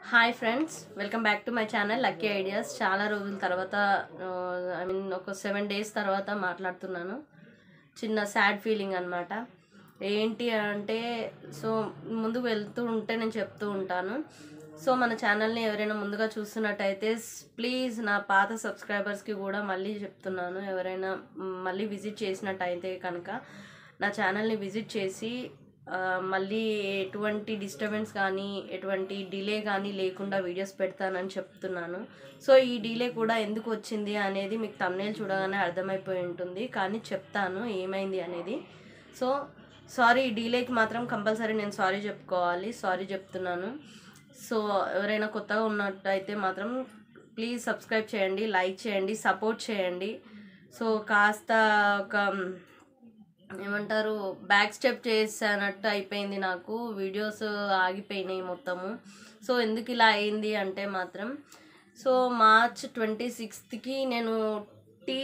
hi friends welcome back to my channel lucky ideas చాలా రోజుల తర్వాత ఐ మీన్ ఒక సెవెన్ డేస్ తర్వాత మాట్లాడుతున్నాను చిన్న సాడ్ ఫీలింగ్ అనమాట ఏంటి అంటే సో ముందుకు వెళ్తూ ఉంటే నేను చెప్తూ ఉంటాను సో మన ఛానల్ని ఎవరైనా ముందుగా చూస్తున్నట్టయితే ప్లీజ్ నా పాత సబ్స్క్రైబర్స్కి కూడా మళ్ళీ చెప్తున్నాను ఎవరైనా మ్, మళ్ళీ విజిట్ చేసినట్టయితే కనుక నా ఛానల్ని విజిట్ చేసి ఆ, మళ్ళీ ఎటువంటి డిస్టర్బెన్స్ కానీ ఎటువంటి డిలే కానీ లేకుండా వీడియోస్ పెడతానని చెప్తున్నాను సో ఈ డిలే కూడా ఎందుకు వచ్చింది అనేది మీకు తమ్నేల్ చూడగానే అర్థమైపోయి ఉంటుంది కానీ చెప్తాను ఏమైంది అనేది సో సారీ ఈ డీలేకి మాత్రం కంపల్సరీ నేను సారీ చెప్పుకోవాలి సారీ చెప్తున్నాను సో ఎవరైనా కొత్తగా ఉన్నట్టయితే మాత్రం ప్లీజ్ సబ్స్క్రైబ్ చేయండి లైక్ చేయండి సపోర్ట్ చేయండి సో కాస్త ఒక ఏమంటారు బ్యాక్ స్టెప్ చేసానట్టు అయిపోయింది నాకు వీడియోస్ ఆగిపోయినాయి మొత్తము సో ఎందుకు ఇలా అయింది అంటే మాత్రం సో మార్చ్ ట్వంటీ సిక్స్త్కి నేను టీ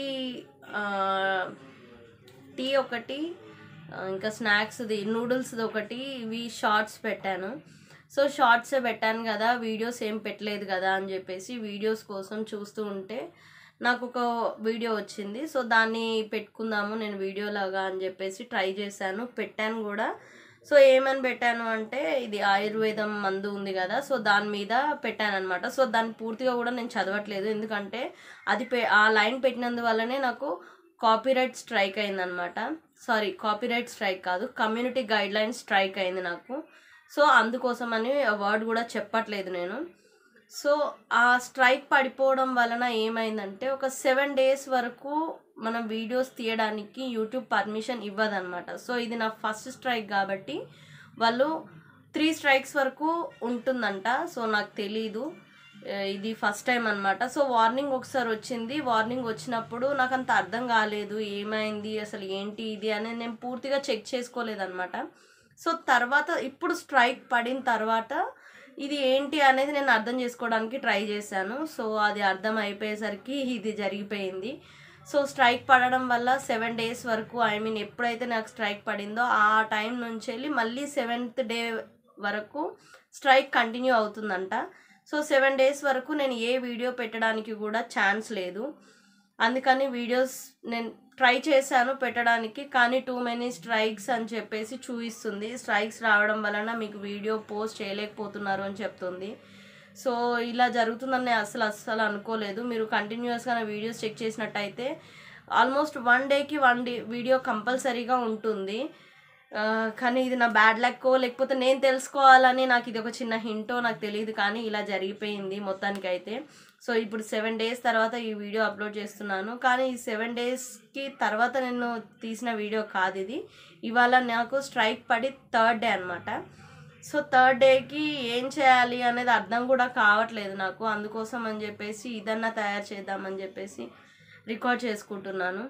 టీ ఒకటి ఆ, ఇంకా స్నాక్స్ది నూడిల్స్ది ఒకటి ఇవి షార్ట్స్ పెట్టాను సో షార్ట్సే పెట్టాను కదా వీడియోస్ ఏం పెట్టలేదు కదా అని చెప్పేసి వీడియోస్ కోసం చూస్తూ ఉంటే నాకు ఒక వీడియో వచ్చింది సో దాన్ని పెట్టుకుందాము నేను వీడియో లాగా అని చెప్పేసి ట్రై చేశాను పెట్టాను కూడా సో ఏమని పెట్టాను అంటే ఇది ఆయుర్వేదం మందు ఉంది కదా సో దాని మీద పెట్టాను అనమాట సో దాన్ని పూర్తిగా కూడా నేను చదవట్లేదు ఎందుకంటే అది పె ఆ లైన్ పెట్టినందువల్లనే నాకు కాపీరైట్ స్ట్రైక్ అయిందనమాట సారీ కాపీరైట్ స్ట్రైక్ కాదు కమ్యూనిటీ గైడ్ లైన్ స్ట్రైక్ అయింది నాకు సో అందుకోసమని వర్డ్ కూడా చెప్పట్లేదు నేను సో ఆ స్ట్రైక్ పడిపోవడం వలన ఏమైందంటే ఒక సెవెన్ డేస్ వరకు మనం వీడియోస్ తీయడానికి యూట్యూబ్ పర్మిషన్ ఇవ్వదన్నమాట సో ఇది నా ఫస్ట్ స్ట్రైక్ కాబట్టి వాళ్ళు త్రీ స్ట్రైక్స్ వరకు ఉంటుందంట సో నాకు తెలీదు ఆ, ఇది ఫస్ట్ టైం అనమాట సో వార్నింగ్ ఒకసారి వచ్చింది వార్నింగ్ వచ్చినప్పుడు నాకు అంత అర్థం కాలేదు ఏమైంది అసలు ఏంటి ఇది అని నేను పూర్తిగా చెక్ చేసుకోలేదన్నమాట సో తర్వాత ఇప్పుడు స్ట్రైక్ పడిన తర్వాత ఇది ఏంటి అనేది నేను అర్థం చేసుకోవడానికి ట్రై చేశాను సో అది అర్థం అయిపోయేసరికి ఇది జరిగిపోయింది సో స్ట్రైక్ పడడం వల్ల సెవెన్ డేస్ వరకు ఐ మీన్ ఎప్పుడైతే నాకు స్ట్రైక్ పడిందో ఆ టైం నుంచి వెళ్ళి మళ్ళీ సెవెంత్ డే వరకు స్ట్రైక్ కంటిన్యూ అవుతుందంట సో సెవెన్ డేస్ వరకు నేను ఏ వీడియో పెట్టడానికి కూడా ఛాన్స్ లేదు అందుకని వీడియోస్ నేను ట్రై చేశాను పెట్టడానికి కానీ టూ మెనీ స్ట్రైక్స్ అని చెప్పేసి చూపిస్తుంది స్ట్రైక్స్ రావడం వలన మీకు వీడియో పోస్ట్ చేయలేకపోతున్నారు అని చెప్తుంది సో ఇలా జరుగుతుందని నేను అసలు అస్సలు అనుకోలేదు మీరు కంటిన్యూస్గా నా వీడియోస్ చెక్ చేసినట్టయితే ఆల్మోస్ట్ వన్ డేకి వన్ డే వీడియో కంపల్సరీగా ఉంటుంది ఆ, కానీ ఇది నా బ్యాడ్ లక్కో లేకపోతే నేను తెలుసుకోవాలని నాకు ఇది ఒక చిన్న హింటో నాకు తెలియదు కానీ ఇలా జరిగిపోయింది మొత్తానికి అయితే సో ఇప్పుడు సెవెన్ డేస్ తర్వాత ఈ వీడియో అప్లోడ్ చేస్తున్నాను కానీ ఈ సెవెన్ డేస్కి తర్వాత నేను తీసిన వీడియో కాదు ఇది ఇవాళ నాకు స్ట్రైక్ పడి థర్డ్ డే అనమాట సో థర్డ్ డేకి ఏం చేయాలి అనేది అర్థం కూడా కావట్లేదు నాకు అందుకోసం అని చెప్పేసి ఇదన్నా తయారు చేద్దామని చెప్పేసి రికార్డ్ చేసుకుంటున్నాను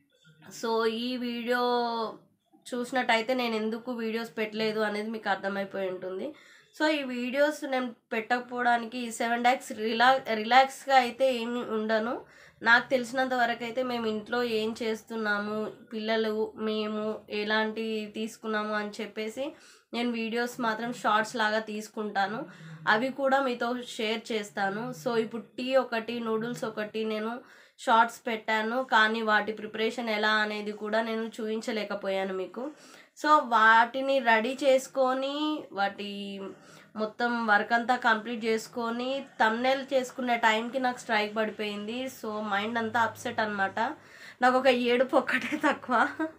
సో ఈ వీడియో చూసినట్టయితే నేను ఎందుకు వీడియోస్ పెట్టలేదు అనేది మీకు అర్థమైపోయి ఉంటుంది సో ఈ వీడియోస్ నేను పెట్టకపోవడానికి ఈ సెవెన్ డాక్స్ రిలా రిలాక్స్గా అయితే ఏమి ఉండను నాకు తెలిసినంత వరకు అయితే మేము ఇంట్లో ఏం చేస్తున్నాము పిల్లలు మేము ఎలాంటి తీసుకున్నాము అని చెప్పేసి నేను వీడియోస్ మాత్రం షార్ట్స్ లాగా తీసుకుంటాను అవి కూడా మీతో షేర్ చేస్తాను సో ఇప్పుడు టీ ఒకటి నూడిల్స్ ఒకటి నేను షార్ట్స్ పెట్టాను కానీ వాటి ప్రిపరేషన్ ఎలా అనేది కూడా నేను చూపించలేకపోయాను మీకు సో వాటిని రెడీ చేసుకొని వాటి మొత్తం వర్క్ అంతా కంప్లీట్ చేసుకొని తమ్నెల్ చేసుకునే టైంకి నాకు స్ట్రైక్ పడిపోయింది సో మైండ్ అంతా అప్సెట్ అనమాట నాకు ఒక ఏడుపు ఒక్కటే తక్కువ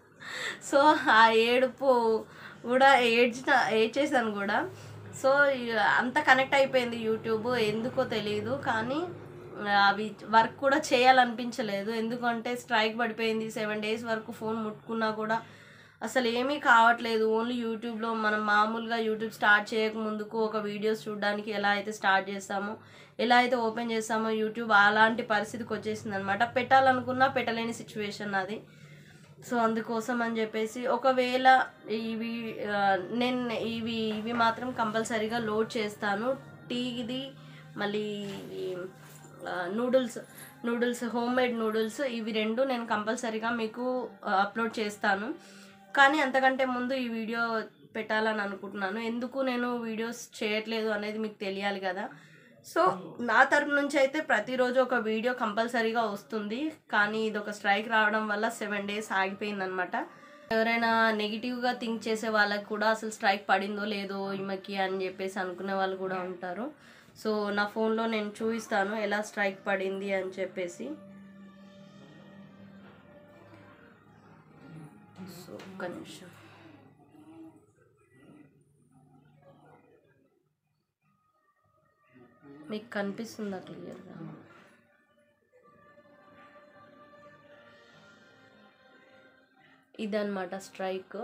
సో ఆ ఏడుపు కూడా ఏడ్చిన ఏడ్చేసాను కూడా సో ఇ- అంత కనెక్ట్ అయిపోయింది యూట్యూబ్ ఎందుకో తెలియదు కానీ అవి వర్క్ కూడా చేయాలనిపించలేదు ఎందుకంటే స్ట్రైక్ పడిపోయింది సెవెన్ డేస్ వరకు ఫోన్ ముట్టుకున్నా కూడా అసలు ఏమీ కావట్లేదు ఓన్లీ యూట్యూబ్లో మనం మామూలుగా యూట్యూబ్ స్టార్ట్ చేయక ముందుకు ఒక వీడియోస్ చూడడానికి ఎలా అయితే స్టార్ట్ చేస్తామో ఎలా అయితే ఓపెన్ చేస్తామో యూట్యూబ్ అలాంటి పరిస్థితికి వచ్చేసింది అనమాట పెట్టాలనుకున్నా పెట్టలేని సిచ్యువేషన్ అది సో అందుకోసం అని చెప్పేసి ఒకవేళ ఇవి ఆ, నేను ఇవి ఇవి మాత్రం కంపల్సరీగా లోడ్ చేస్తాను టీది మళ్ళీ ఇవి noodles noodles home made noodles ఇవి రెండు నేను కంపల్సరీగా మీకు అప్లోడ్ చేస్తాను కానీ అంతకంటే ముందు ఈ వీడియో పెట్టాలని అనుకుంటున్నాను ఎందుకు నేను వీడియోస్ చేయట్లేదు అనేది మీకు తెలియాలి కదా సో నా తరపు నుంచి అయితే ప్రతిరోజు ఒక వీడియో కంపల్సరీగా వస్తుంది కానీ ఇది ఒక స్ట్రైక్ రావడం వల్ల సెవెన్ డేస్ ఆగిపోయిందనమాట ఎవరైనా నెగిటివ్గా థింక్ చేసే వాళ్ళకి కూడా అసలు స్ట్రైక్ పడిందో లేదో ఈమెకి అని చెప్పేసి అనుకునే వాళ్ళు కూడా ఉంటారు సో నా ఫోన్లో నేను చూపిస్తాను ఎలా స్ట్రైక్ పడింది అని చెప్పేసి సో ఒక్క నిమిషం మీకు కనిపిస్తుందా క్లియర్గా ఇదన్నమాట స్ట్రైక్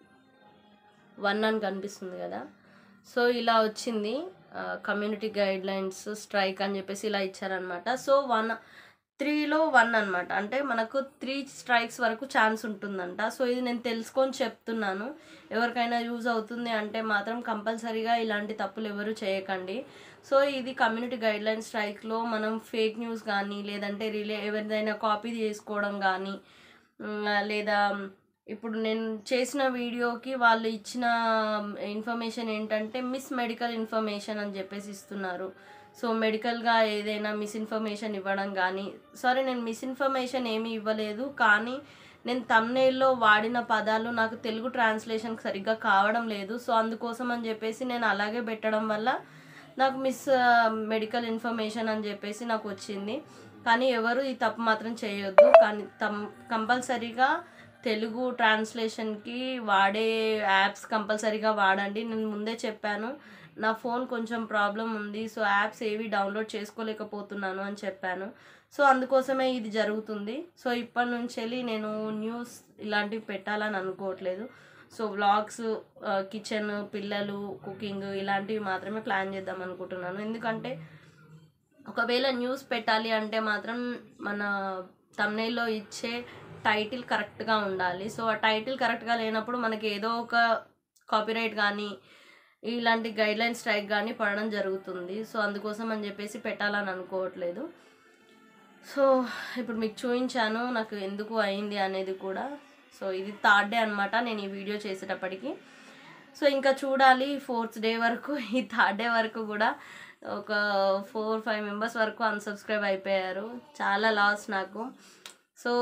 వన్ అని కనిపిస్తుంది కదా సో ఇలా వచ్చింది కమ్యూనిటీ గైడ్ లైన్స్ స్ట్రైక్ అని చెప్పేసి ఇలా ఇచ్చారనమాట సో వన్ త్రీలో వన్ అనమాట అంటే మనకు త్రీ స్ట్రైక్స్ వరకు ఛాన్స్ ఉంటుందంట సో ఇది నేను తెలుసుకొని చెప్తున్నాను ఎవరికైనా యూజ్ అవుతుంది అంటే మాత్రం కంపల్సరీగా ఇలాంటి తప్పులు ఎవరు చేయకండి సో ఇది కమ్యూనిటీ గైడ్ లైన్ స్ట్రైక్లో మనం ఫేక్ న్యూస్ కానీ లేదంటే రిలే ఎవరిదైనా కాపీ చేసుకోవడం కానీ ఉమ్, లేదా ఇప్పుడు నేను చేసిన వీడియోకి వాళ్ళు ఇచ్చిన ఇన్ఫర్మేషన్ ఏంటంటే మిస్ మెడికల్ ఇన్ఫర్మేషన్ అని చెప్పేసి ఇస్తున్నారు సో మెడికల్గా ఏదైనా మిస్ఇన్ఫర్మేషన్ ఇవ్వడం కానీ సారీ నేను మిస్ఇన్ఫర్మేషన్ ఏమీ ఇవ్వలేదు కానీ నేను తమ్నేల్లో వాడిన పదాలు నాకు తెలుగు ట్రాన్స్లేషన్ సరిగ్గా కావడం లేదు సో అందుకోసం అని చెప్పేసి నేను అలాగే పెట్టడం వల్ల నాకు మిస్ మెడికల్ ఇన్ఫర్మేషన్ అని చెప్పేసి నాకు వచ్చింది కానీ ఎవరు ఈ తప్పు మాత్రం చేయొద్దు కానీ తమ్ కంపల్సరీగా తెలుగు ట్రాన్స్లేషన్కి వాడే యాప్స్ కంపల్సరీగా వాడండి నేను ముందే చెప్పాను నా ఫోన్ కొంచెం ప్రాబ్లం ఉంది సో యాప్స్ ఏవి డౌన్లోడ్ చేసుకోలేకపోతున్నాను అని చెప్పాను సో అందుకోసమే ఇది జరుగుతుంది సో ఇప్పటి నుంచి వెళ్ళి నేను న్యూస్ ఇలాంటివి పెట్టాలని అనుకోవట్లేదు సో వ్లాగ్స్ కిచెన్ పిల్లలు కుకింగ్ ఇలాంటివి మాత్రమే ప్లాన్ చేద్దాం అనుకుంటున్నాను ఎందుకంటే ఒకవేళ న్యూస్ పెట్టాలి అంటే మాత్రం మన తమ్నైల్లో ఇచ్చే టైటిల్ కరెక్ట్గా ఉండాలి సో ఆ టైటిల్ కరెక్ట్గా లేనప్పుడు మనకి ఏదో ఒక కాపీరైట్ కానీ ఇలాంటి గైడ్ లైన్ స్ట్రైక్ కానీ పడడం జరుగుతుంది సో అందుకోసం అని చెప్పేసి పెట్టాలని అనుకోవట్లేదు సో ఇప్పుడు మీకు చూపించాను నాకు ఎందుకు అయింది అనేది కూడా సో ఇది థర్డ్ డే అనమాట నేను ఈ వీడియో చేసేటప్పటికి సో ఇంకా చూడాలి ఫోర్త్ డే వరకు ఈ థర్డ్ డే వరకు కూడా ఒక ఫోర్ ఫైవ్ మెంబర్స్ వరకు అన్సబ్స్క్రైబ్ అయిపోయారు చాలా లాస్ నాకు సో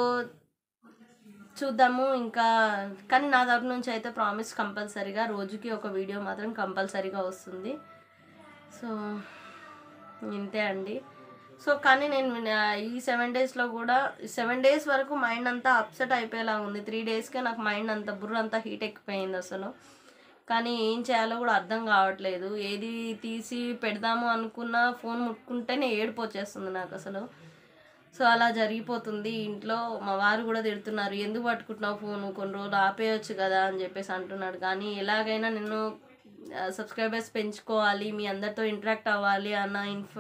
చూద్దాము ఇంకా కానీ నా తరపు నుంచి అయితే ప్రామిస్ కంపల్సరీగా రోజుకి ఒక వీడియో మాత్రం కంపల్సరీగా వస్తుంది సో ఇంతే అండి సో కానీ నేను ఆ, ఈ సెవెన్ డేస్లో కూడా సెవెన్ డేస్ వరకు మైండ్ అంతా అప్సెట్ అయిపోయేలా ఉంది త్రీ డేస్కే నాకు మైండ్ అంతా బుర్ర అంతా హీట్ ఎక్కిపోయింది అసలు కానీ ఏం చేయాలో కూడా అర్థం కావట్లేదు ఏది తీసి పెడదాము అనుకున్న ఫోన్ ముట్టుకుంటేనే ఏడుపు వచ్చేస్తుంది నాకు అసలు సో అలా జరిగిపోతుంది ఇంట్లో మా వారు కూడా తిడుతున్నారు ఎందుకు పట్టుకుంటున్నావు ఫోన్ కొన్ని రోజులు ఆపేయచ్చు కదా అని చెప్పేసి అంటున్నాడు కానీ ఎలాగైనా నేను సబ్స్క్రైబర్స్ పెంచుకోవాలి మీ అందరితో ఇంటరాక్ట్ అవ్వాలి అన్న ఇన్ఫ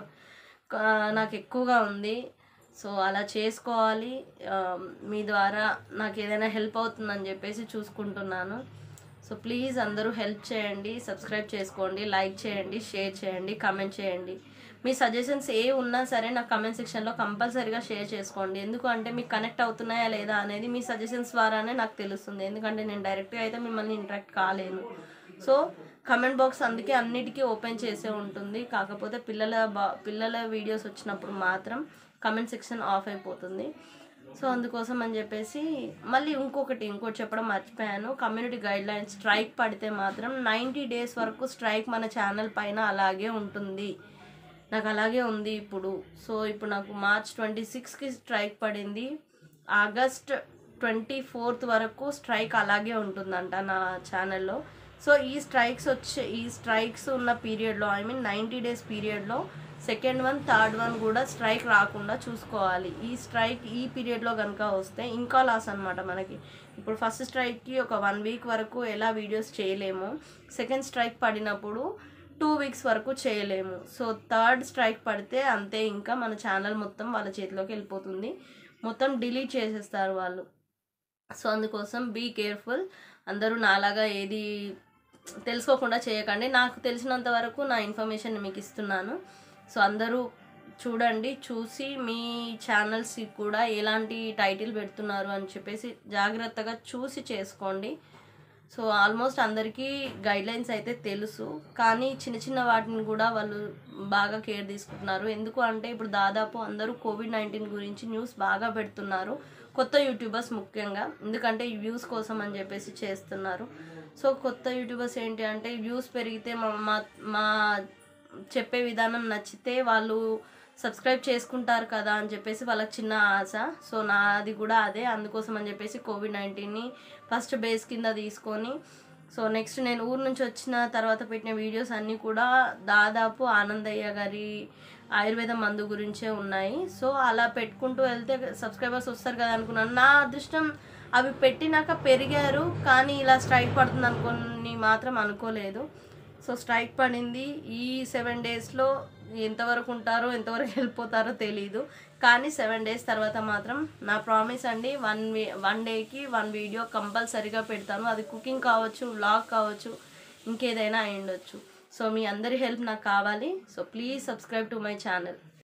కా- నాకు ఎక్కువగా ఉంది సో అలా చేసుకోవాలి ఆ, మీ ద్వారా నాకు ఏదైనా హెల్ప్ అవుతుందని చెప్పేసి చూసుకుంటున్నాను సో ప్లీజ్ అందరూ హెల్ప్ చేయండి సబ్స్క్రైబ్ చేసుకోండి లైక్ చేయండి షేర్ చేయండి కమెంట్ చేయండి మీ సజెషన్స్ ఏ ఉన్నా సరే నాకు కమెంట్ సెక్షన్లో కంపల్సరీగా షేర్ చేసుకోండి ఎందుకు అంటే మీకు కనెక్ట్ అవుతున్నాయా లేదా అనేది మీ సజెషన్స్ ద్వారానే నాకు తెలుస్తుంది ఎందుకంటే నేను డైరెక్ట్గా అయితే మిమ్మల్ని ఇంటరాక్ట్ కాలేను సో కమెంట్ బాక్స్ అందుకే అన్నిటికీ ఓపెన్ చేసే ఉంటుంది కాకపోతే పిల్లల బా పిల్లల వీడియోస్ వచ్చినప్పుడు మాత్రం కమెంట్ సెక్షన్ ఆఫ్ అయిపోతుంది సో అందుకోసం అని చెప్పేసి మళ్ళీ ఇంకొకటి ఇంకోటి చెప్పడం మర్చిపోయాను కమ్యూనిటీ గైడ్ లైన్ స్ట్రైక్ పడితే మాత్రం నైంటీ డేస్ వరకు స్ట్రైక్ మన ఛానల్ పైన అలాగే ఉంటుంది నాకు అలాగే ఉంది ఇప్పుడు సో ఇప్పుడు నాకు మార్చ్ ట్వంటీ సిక్స్కి స్ట్రైక్ పడింది ఆగస్ట్ ట్వంటీ ఫోర్త్ వరకు స్ట్రైక్ అలాగే ఉంటుందంట నా ఛానల్లో సో ఈ స్ట్రైక్స్ వచ్చే ఈ స్ట్రైక్స్ ఉన్న పీరియడ్లో ఐ మీన్ నైంటీ డేస్ పీరియడ్లో సెకండ్ వన్ థర్డ్ వన్ కూడా స్ట్రైక్ రాకుండా చూసుకోవాలి ఈ స్ట్రైక్ ఈ పీరియడ్లో కనుక వస్తే ఇంకా లాస్ అనమాట మనకి ఇప్పుడు ఫస్ట్ స్ట్రైక్కి ఒక వన్ వీక్ వరకు ఎలా వీడియోస్ చేయలేము సెకండ్ స్ట్రైక్ పడినప్పుడు టూ వీక్స్ వరకు చేయలేము సో థర్డ్ స్ట్రైక్ పడితే అంతే ఇంకా మన ఛానల్ మొత్తం వాళ్ళ చేతిలోకి వెళ్ళిపోతుంది మొత్తం డిలీట్ చేసేస్తారు వాళ్ళు సో అందుకోసం బీ కేర్ఫుల్ అందరూ నాలాగా ఏది తెలుసుకోకుండా చేయకండి నాకు తెలిసినంత వరకు నా ఇన్ఫర్మేషన్ మీకు ఇస్తున్నాను సో అందరూ చూడండి చూసి మీ ఛానల్స్ కూడా ఎలాంటి టైటిల్ పెడుతున్నారు అని చెప్పేసి జాగ్రత్తగా చూసి చేసుకోండి సో ఆల్మోస్ట్ అందరికీ గైడ్లైన్స్ అయితే తెలుసు కానీ చిన్న చిన్న వాటిని కూడా వాళ్ళు బాగా కేర్ తీసుకుంటున్నారు ఎందుకు అంటే ఇప్పుడు దాదాపు అందరూ కోవిడ్ నైన్టీన్ గురించి న్యూస్ బాగా పెడుతున్నారు కొత్త యూట్యూబర్స్ ముఖ్యంగా ఎందుకంటే ఈ వ్యూస్ కోసం అని చెప్పేసి చేస్తున్నారు సో కొత్త యూట్యూబర్స్ ఏంటి అంటే వ్యూస్ పెరిగితే మా మా- మా చెప్పే విధానం నచ్చితే వాళ్ళు సబ్స్క్రైబ్ చేసుకుంటారు కదా అని చెప్పేసి వాళ్ళకి చిన్న ఆశ సో నాది కూడా అదే అందుకోసం అని చెప్పేసి కోవిడ్ నైన్టీన్ని ఫస్ట్ బేస్ కింద తీసుకొని సో నెక్స్ట్ నేను ఊరు నుంచి వచ్చిన తర్వాత పెట్టిన వీడియోస్ అన్నీ కూడా దాదాపు ఆనందయ్య గారి ఆయుర్వేద మందు గురించే ఉన్నాయి సో అలా పెట్టుకుంటూ వెళ్తే సబ్స్క్రైబర్స్ వస్తారు కదా అనుకున్నాను నా అదృష్టం అవి పెట్టినాక పెరిగారు కానీ ఇలా స్ట్రైక్ పడుతుంది అనుకుని మాత్రం అనుకోలేదు సో స్ట్రైక్ పడింది ఈ సెవెన్ డేస్లో ఎంతవరకు ఉంటారో ఎంతవరకు వెళ్ళిపోతారో తెలీదు కానీ సెవెన్ డేస్ తర్వాత మాత్రం నా ప్రామిస్ అండి వన్ వీ వన్ డేకి వన్ వీడియో కంపల్సరీగా పెడతాను అది కుకింగ్ కావచ్చు వ్లాగ్ కావచ్చు ఇంకేదైనా అయి ఉండొచ్చు సో మీ అందరి హెల్ప్ నాకు కావాలి so please subscribe to my channel